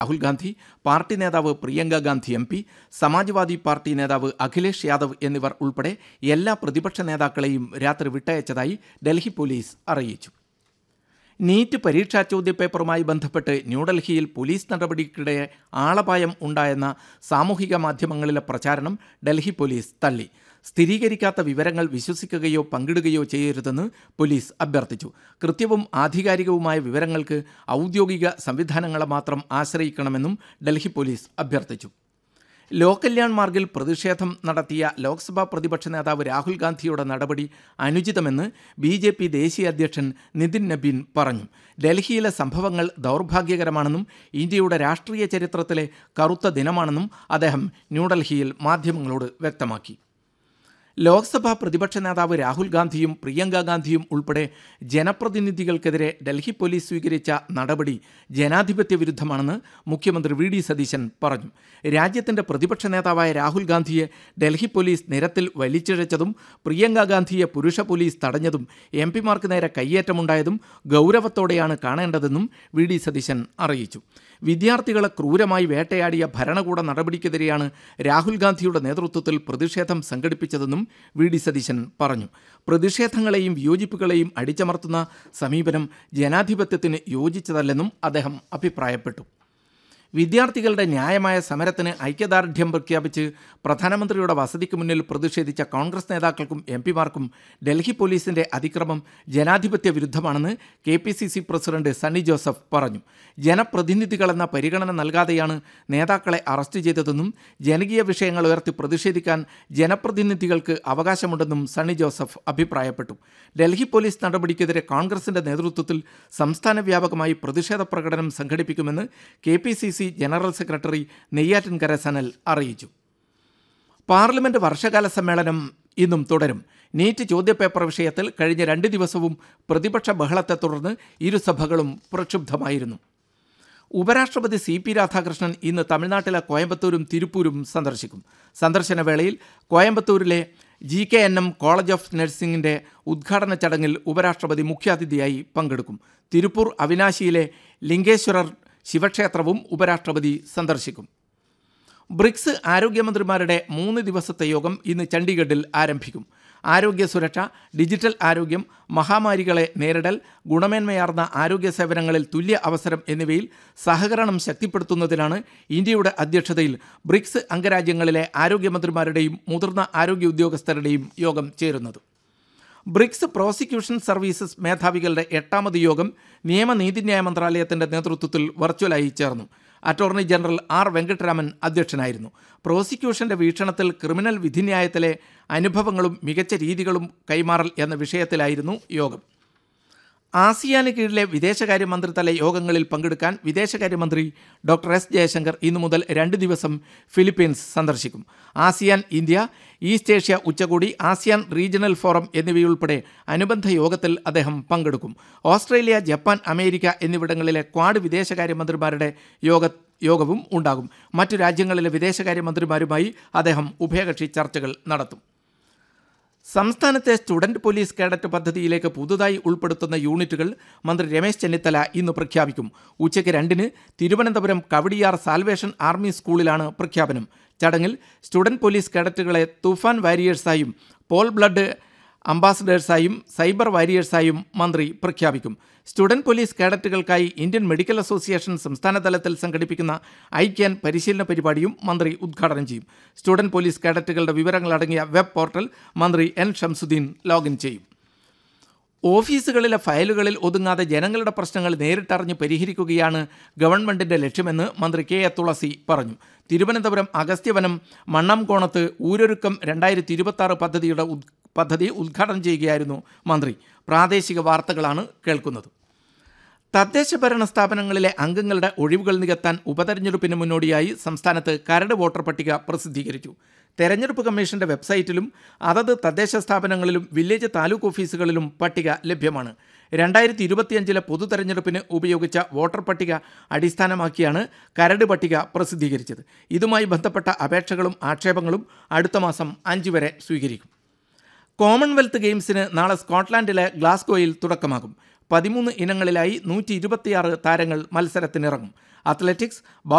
Rahul Gandhi party നേതാവ് Priyanka Gandhi M P Samajwadi party നേതാവ് അഖിലേഷ് യാദവ് എന്നിവർ ഉൾപ്പെടെ എല്ലാ പ്രതിപക്ഷ നേതാക്കളെയും രാത്രി വിട്ടയച്ചതായി ഡൽഹി പോലീസ് അറിയിച്ചു നീറ്റ് പരീക്ഷാ ചോദ്യപേപ്പറുമായി ബന്ധപ്പെട്ട് ന്യൂഡൽഹിയിൽ പോലീസ് നടപടിക്കിടെ ആളപായം ഉണ്ടായെന്ന സാമൂഹിക മാധ്യമങ്ങളിലെ പ്രചാരണം ഡൽഹി പോലീസ് തള്ളി സ്ഥിരീകരിക്കാത്ത വിവരങ്ങൾ വിശ്വസിക്കുകയോ പങ്കിടുകയോ ചെയ്യരുതെന്ന് പോലീസ് അഭ്യർത്ഥിച്ചു കൃത്യവും ആധികാരികവുമായ വിവരങ്ങൾക്ക് ഔദ്യോഗിക സംവിധാനങ്ങളെ മാത്രം ആശ്രയിക്കണമെന്നും ഡൽഹി പോലീസ് അഭ്യർത്ഥിച്ചു ലോകല്യാൺ മാർഗിൽ പ്രതിഷേധം നടത്തിയ ലോക്സഭാ പ്രതിപക്ഷ നേതാവ് രാഹുൽ ഗാന്ധിയുടെ നടപടി അനുചിതമെന്ന് ബി ജെ പി ദേശീയ അധ്യക്ഷൻ നിതിൻ നബീൻ പറഞ്ഞു ഡൽഹിയിലെ സംഭവങ്ങൾ ദൗർഭാഗ്യകരമാണെന്നും ഇന്ത്യയുടെ രാഷ്ട്രീയ ചരിത്രത്തിലെ കറുത്ത ദിനമാണെന്നും അദ്ദേഹം ന്യൂഡൽഹിയിൽ മാധ്യമങ്ങളോട് വ്യക്തമാക്കി ലോക്സഭാ പ്രതിപക്ഷ നേതാവ് രാഹുൽ ഗാന്ധിയും പ്രിയങ്ക ഗാന്ധിയും ഉൾപ്പെടെ ജനപ്രതിനിധികൾക്കെതിരെ ഡൽഹി പോലീസ് സ്വീകരിച്ച നടപടി ജനാധിപത്യ വിരുദ്ധമാണെന്ന് മുഖ്യമന്ത്രി വി ഡി സതീശൻ പറഞ്ഞു രാജ്യത്തിന്റെ പ്രതിപക്ഷ നേതാവായ രാഹുൽ ഗാന്ധിയെ ഡൽഹി പോലീസ് നിരത്തിൽ വലിച്ചിഴച്ചതും പ്രിയങ്ക ഗാന്ധിയെ പുരുഷ പോലീസ് തടഞ്ഞതും എം പിമാർക്ക് നേരെ കയ്യേറ്റമുണ്ടായതും ഗൗരവത്തോടെയാണ് കാണേണ്ടതെന്നും വി ഡി സതീശൻ അറിയിച്ചു വിദ്യാർത്ഥികളെ ക്രൂരമായി വേട്ടയാടിയ ഭരണകൂട നടപടിക്കെതിരെയാണ് രാഹുൽ ഗാന്ധിയുടെ നേതൃത്വത്തിൽ പ്രതിഷേധം സംഘടിപ്പിച്ചതെന്നും വി ഡി സതീശൻ പറഞ്ഞു പ്രതിഷേധങ്ങളെയും വിയോജിപ്പുകളെയും അടിച്ചമർത്തുന്ന സമീപനം ജനാധിപത്യത്തിന് യോജിച്ചതല്ലെന്നും അദ്ദേഹം അഭിപ്രായപ്പെട്ടു വിദ്യാർത്ഥികളുടെ ന്യായമായ സമരത്തിന് ഐക്യദാർഢ്യം പ്രഖ്യാപിച്ച് പ്രധാനമന്ത്രിയുടെ വസതിക്ക് മുന്നിൽ പ്രതിഷേധിച്ച കോൺഗ്രസ് നേതാക്കൾക്കും എം പിമാർക്കും ഡൽഹി പോലീസിന്റെ അതിക്രമം ജനാധിപത്യ വിരുദ്ധമാണെന്ന് K P C C president Sunny Joseph പറഞ്ഞു ജനപ്രതിനിധികളെന്ന പരിഗണന നൽകാതെയാണ് നേതാക്കളെ അറസ്റ്റ് ചെയ്തതെന്നും ജനകീയ വിഷയങ്ങൾ ഉയർത്തി പ്രതിഷേധിക്കാൻ ജനപ്രതിനിധികൾക്ക് അവകാശമുണ്ടെന്നും സണ്ണി ജോസഫ് അഭിപ്രായപ്പെട്ടു ഡൽഹി പോലീസ് നടപടിക്കെതിരെ കോൺഗ്രസിന്റെ നേതൃത്വത്തിൽ സംസ്ഥാന വ്യാപകമായി പ്രതിഷേധ പ്രകടനം സംഘടിപ്പിക്കുമെന്ന് K P C C general secretary Neyyattinkara Sanal അറിയിച്ചു പാർലമെന്റ് വർഷകാല സമ്മേളനം ഇന്നും തുടരും നീറ്റ് ചോദ്യപേപ്പർ വിഷയത്തിൽ കഴിഞ്ഞ രണ്ട് ദിവസവും പ്രതിപക്ഷ ബഹളത്തെ തുടർന്ന് ഇരുസഭകളും പ്രക്ഷുബ്ധമായിരുന്നു ഉപരാഷ്ട്രപതി സി പി രാധാകൃഷ്ണൻ ഇന്ന് തമിഴ്നാട്ടിലെ കോയമ്പത്തൂരും തിരുപ്പൂരും സന്ദർശിക്കും സന്ദർശന വേളയിൽ കോയമ്പത്തൂരിലെ G K N M college of നഴ്സിംഗിന്റെ ഉദ്ഘാടന ചടങ്ങിൽ ഉപരാഷ്ട്രപതി മുഖ്യാതിഥിയായി പങ്കെടുക്കും തിരുപ്പൂർ അവിനാശിയിലെ ലിംഗേശ്വരർ ശിവക്ഷേത്രവും ഉപരാഷ്ട്രപതി സന്ദർശിക്കും ബ്രിക്സ് ആരോഗ്യമന്ത്രിമാരുടെ മൂന്ന് ദിവസത്തെ യോഗം ഇന്ന് ചണ്ഡീഗഡിൽ ആരംഭിക്കും ആരോഗ്യ സുരക്ഷ ഡിജിറ്റൽ ആരോഗ്യം മഹാമാരികളെ നേരിടൽ ഗുണമേന്മയാർന്ന ആരോഗ്യ സേവനങ്ങളിൽ തുല്യ അവസരം എന്നിവയിൽ സഹകരണം ശക്തിപ്പെടുത്തുന്നതിനാണ് ഇന്ത്യയുടെ അധ്യക്ഷതയിൽ ബ്രിക്സ് അംഗരാജ്യങ്ങളിലെ ആരോഗ്യമന്ത്രിമാരുടെയും മുതിർന്ന ആരോഗ്യ ഉദ്യോഗസ്ഥരുടെയും യോഗം ചേരുന്നത് ബ്രിക്സ് പ്രോസിക്യൂഷൻ സർവീസസ് മേധാവികളുടെ എട്ടാമത് യോഗം നിയമ നീതിന്യായ മന്ത്രാലയത്തിന്റെ നേതൃത്വത്തിൽ വെർച്വലായി ചേർന്നു അറ്റോർണി ജനറൽ ആർ വെങ്കട്ടരാമൻ അധ്യക്ഷനായിരുന്നു പ്രോസിക്യൂഷന്റെ വീക്ഷണത്തിൽ ക്രിമിനൽ വിധിന്യായത്തിലെ അനുഭവങ്ങളും മികച്ച രീതികളും കൈമാറൽ എന്ന വിഷയത്തിലായിരുന്നു യോഗം ആസിയാന് കീഴിലെ വിദേശകാര്യ മന്ത്രിതല യോഗങ്ങളിൽ പങ്കെടുക്കാൻ വിദേശകാര്യമന്ത്രി ഡോക്ടർ എസ് ജയശങ്കർ ഇന്നു മുതൽ രണ്ട് ദിവസം ഫിലിപ്പീൻസ് സന്ദർശിക്കും ആസിയാൻ ഇന്ത്യ ഈസ്റ്റ് ഏഷ്യ ഉച്ചകോടി ആസിയാൻ റീജിയണൽ ഫോറം എന്നിവയുൾപ്പെടെ അനുബന്ധ യോഗത്തിൽ അദ്ദേഹം പങ്കെടുക്കും ഓസ്ട്രേലിയ ജപ്പാൻ അമേരിക്ക എന്നിവിടങ്ങളിലെ ക്വാഡ് വിദേശകാര്യമന്ത്രിമാരുടെ യോഗ യോഗവും ഉണ്ടാകും മറ്റു രാജ്യങ്ങളിലെ വിദേശകാര്യമന്ത്രിമാരുമായി അദ്ദേഹം ഉഭയകക്ഷി ചർച്ചകൾ നടത്തും സംസ്ഥാനത്തെ സ്റ്റുഡന്റ് പോലീസ് കേഡറ്റ് പദ്ധതിയിലേക്ക് പുതുതായി ഉൾപ്പെടുത്തുന്ന യൂണിറ്റുകൾ മന്ത്രി രമേശ് ചെന്നിത്തല ഇന്ന് പ്രഖ്യാപിക്കും ഉച്ചയ്ക്ക് രണ്ടിന് തിരുവനന്തപുരം കവടിയാർ സാൽവേഷൻ ആർമി സ്കൂളിലാണ് പ്രഖ്യാപനം ചടങ്ങിൽ സ്റ്റുഡന്റ് പോലീസ് കേഡറ്റുകളെ തുഫാൻ വാരിയേഴ്സായും പോൾ ബ്ലഡ് അംബാസഡേഴ്സായും സൈബർ വാരിയേഴ്സായും മന്ത്രി പ്രഖ്യാപിക്കും സ്റ്റുഡന്റ് പോലീസ് കേഡറ്റുകൾക്കായി ഇന്ത്യൻ മെഡിക്കൽ അസോസിയേഷൻ സംസ്ഥാന തലത്തിൽ സംഘടിപ്പിക്കുന്ന ഐക്യാൻ പരിശീലന പരിപാടിയും മന്ത്രി ഉദ്ഘാടനം ചെയ്യും സ്റ്റുഡന്റ് പോലീസ് കേഡറ്റുകളുടെ വിവരങ്ങളടങ്ങിയ വെബ് പോർട്ടൽ മന്ത്രി എൻ ഷംസുദ്ദീൻ ലോഗിൻ ചെയ്യും ഓഫീസുകളിലെ ഫയലുകളിൽ ഒതുങ്ങാതെ ജനങ്ങളുടെ പ്രശ്നങ്ങൾ നേരിട്ടറിഞ്ഞ് പരിഹരിക്കുകയാണ് ഗവൺമെന്റിന്റെ ലക്ഷ്യമെന്ന് മന്ത്രി കെ എ തുളസി പറഞ്ഞു തിരുവനന്തപുരം അഗസ്ത്യവനം മണ്ണംകോണത്ത് ഊരൊരുക്കം രണ്ടായിരത്തി ഇരുപത്തി ആറ് പദ്ധതിയുടെ ഉദ് പദ്ധതി ഉദ്ഘാടനം ചെയ്യുകയായിരുന്നു മന്ത്രി പ്രാദേശിക വാർത്തകളാണ് കേൾക്കുന്നത് തദ്ദേശ ഭരണ സ്ഥാപനങ്ങളിലെ അംഗങ്ങളുടെ ഒഴിവുകൾ നികത്താൻ ഉപതെരഞ്ഞെടുപ്പിന് മുന്നോടിയായി സംസ്ഥാനത്ത് കരട് വോട്ടർ പട്ടിക പ്രസിദ്ധീകരിച്ചു തെരഞ്ഞെടുപ്പ് കമ്മീഷന്റെ വെബ്സൈറ്റിലും അതത് തദ്ദേശ സ്ഥാപനങ്ങളിലും വില്ലേജ് താലൂക്ക് ഓഫീസുകളിലും പട്ടിക ലഭ്യമാണ് രണ്ടായിരത്തി ഇരുപത്തിയഞ്ചിലെ പൊതു തെരഞ്ഞെടുപ്പിന് ഉപയോഗിച്ച വോട്ടർ പട്ടിക അടിസ്ഥാനമാക്കിയാണ് കരട് പട്ടിക പ്രസിദ്ധീകരിച്ചത് ഇതുമായി ബന്ധപ്പെട്ട അപേക്ഷകളും ആക്ഷേപങ്ങളും അടുത്ത മാസം അഞ്ച് വരെ സ്വീകരിക്കും കോമൺവെൽത്ത് ഗെയിംസിന് നാളെ സ്കോട്ട്ലാൻഡിലെ ഗ്ലാസ്ഗോയിൽ തുടക്കമാകും പതിമൂന്ന് ഇനങ്ങളിലായി നൂറ്റി ഇരുപത്തിയാറ് താരങ്ങൾ മത്സരത്തിനിറങ്ങും അത്ലറ്റിക്സ്